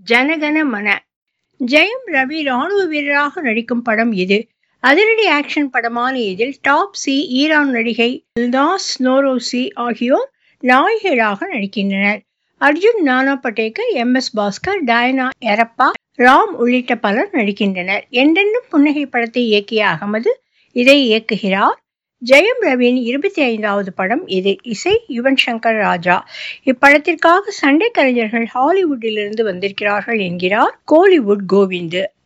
ஜனகன மன ஜெயம் ரவி ராணுவ வீரராக நடிக்கும் படம் இது அதிரடி ஆக்ஷன் படமான இதில் டாப் சி ஈரான் நடிகை இல்தாஸ் நோரோசி ஆகியோர் நாயகிகளாக நடிக்கின்றனர் அர்ஜுன் நானா பட்டேக்கர் எம் எஸ் பாஸ்கர் டயனா எரப்பா ராம் உள்ளிட்ட பலர் நடிக்கின்றனர் என்றென்றும் புன்னகை படத்தை இயக்கிய அகமது இதை இயக்குகிறார் ஜெயம் ரவியின் இருபத்தி ஐந்தாவது படம் இது இசை யுவன் சங்கர் ராஜா இப்படத்திற்காக சண்டை கலைஞர்கள் ஹாலிவுட்டிலிருந்து வந்திருக்கிறார்கள் என்கிறார் கோலிவுட் கோவிந்து